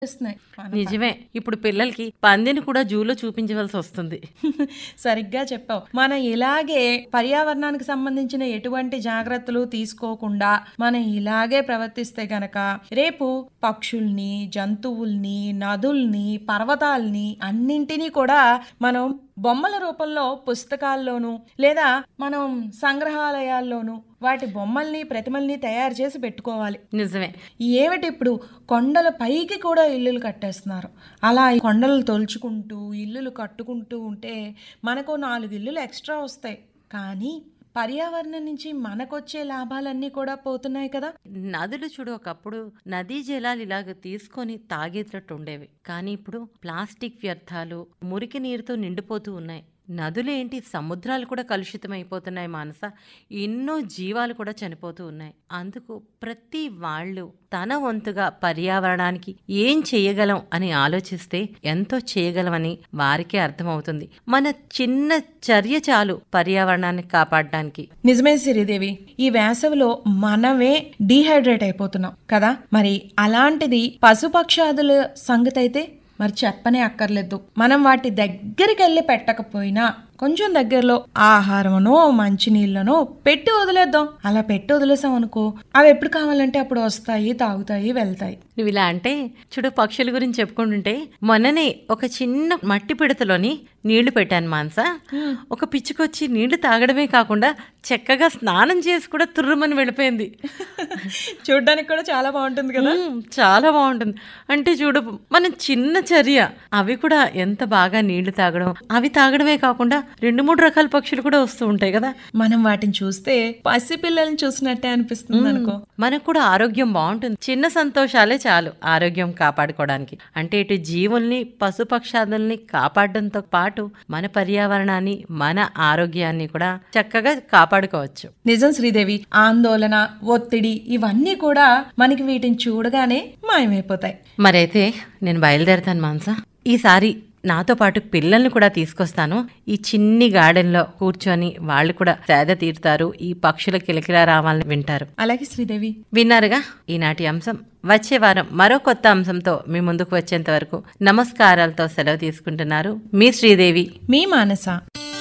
వస్తున్నాయి మన నిజమే ఇప్పుడు పిల్లలకి పందిని కూడా జూలో చూపించవలసి వస్తుంది సరిగ్గా చెప్పావు మనం ఇలాగే పర్యావరణానికి సంబంధించిన ఎటువంటి జాగ్రత్తలు తీసుకోకుండా మనం ఇలాగే ప్రవర్తిస్తే గనక రేపు పక్షుల్ని జంతువుల్ని నదుల్ని పర్వతాల్ని అన్నింటినీ కూడా మనం బొమ్మల రూపంలో పుస్తకాల్లోనూ లేదా మనం సంగ్రహాలయాల్లోనూ వాటి బొమ్మల్ని ప్రతిమల్ని తయారు చేసి పెట్టుకోవాలి నిజమే ఏమిటి ఇప్పుడు కొండల పైకి కూడా ఇల్లులు కట్టేస్తున్నారు అలా ఈ కొండలు తొలుచుకుంటూ ఇల్లులు కట్టుకుంటూ ఉంటే మనకు నాలుగు ఇల్లులు ఎక్స్ట్రా వస్తాయి కానీ పర్యావరణం నుంచి మనకొచ్చే లాభాలన్నీ కూడా పోతున్నాయి కదా నదులు చూడు ఒకప్పుడు నదీ జలాలు ఇలాగ తీసుకొని తాగేటట్టు ఉండేవి కానీ ఇప్పుడు ప్లాస్టిక్ వ్యర్థాలు మురికి నీరుతో నిండిపోతూ ఉన్నాయి నదులేంటి సముద్రాలు కూడా కలుషితమైపోతున్నాయి మానస ఎన్నో జీవాలు కూడా చనిపోతూ ఉన్నాయి అందుకు ప్రతి వాళ్ళు తన వంతుగా పర్యావరణానికి ఏం చేయగలం అని ఆలోచిస్తే ఎంతో చేయగలమని వారికే అర్థమవుతుంది మన చిన్న చర్య చాలు పర్యావరణాన్ని కాపాడడానికి నిజమే సిరిదేవి ఈ వేసవిలో మనమే డీహైడ్రేట్ అయిపోతున్నాం కదా మరి అలాంటిది పశుపక్షాదుల సంగతి అయితే మరి చెప్పనే అక్కర్లేదు మనం వాటి దగ్గరికి వెళ్ళి పెట్టకపోయినా కొంచెం దగ్గరలో ఆహారమనో మంచినీళ్ళనో పెట్టి వదిలేద్దాం అలా పెట్టి వదిలేసాం అనుకో అవి ఎప్పుడు కావాలంటే అప్పుడు వస్తాయి తాగుతాయి వెళ్తాయి నువ్వు ఇలా అంటే చూడు పక్షుల గురించి చెప్పుకుంటుంటే మొన్ననే ఒక చిన్న మట్టి పిడతలోని నీళ్లు పెట్టాను మాన్స ఒక పిచ్చుకొచ్చి నీళ్లు తాగడమే కాకుండా చక్కగా స్నానం చేసి కూడా తుర్రుమని వెళ్ళిపోయింది చూడ్డానికి కూడా చాలా బాగుంటుంది కదా మ్మ్, చాలా బాగుంటుంది అంటే చూడు మన చిన్న చర్య అవి కూడా ఎంత బాగా నీళ్లు తాగడం అవి తాగడమే కాకుండా రెండు మూడు రకాల పక్షులు కూడా వస్తూ ఉంటాయి కదా మనం వాటిని చూస్తే పసిపిల్లల్ని చూసినట్టే అనిపిస్తుంది అనుకో మనకు కూడా ఆరోగ్యం బాగుంటుంది చిన్న సంతోషాలే చాలు ఆరోగ్యం కాపాడుకోవడానికి అంటే ఇటు జీవుల్ని పశుపక్షాదుల్ని కాపాడడంతో పాటు మన పర్యావరణాన్ని మన ఆరోగ్యాన్ని కూడా చక్కగా కాపాడుకోవచ్చు నిజం శ్రీదేవి ఆందోళన ఒత్తిడి ఇవన్నీ కూడా మనకి వీటిని చూడగానే మాయమైపోతాయి మరైతే నేను బయలుదేరతాను మాన్సా ఈసారి నాతో పాటు పిల్లల్ని కూడా తీసుకొస్తాను ఈ చిన్ని గార్డెన్లో కూర్చొని వాళ్ళు కూడా సేద తీరుతారు ఈ పక్షుల కిలకిలా రావాలని వింటారు అలాగే శ్రీదేవి విన్నారుగా ఈనాటి అంశం వచ్చే వారం మరో కొత్త అంశంతో మీ ముందుకు వచ్చేంత వరకు నమస్కారాలతో సెలవు తీసుకుంటున్నారు మీ శ్రీదేవి మీ మానస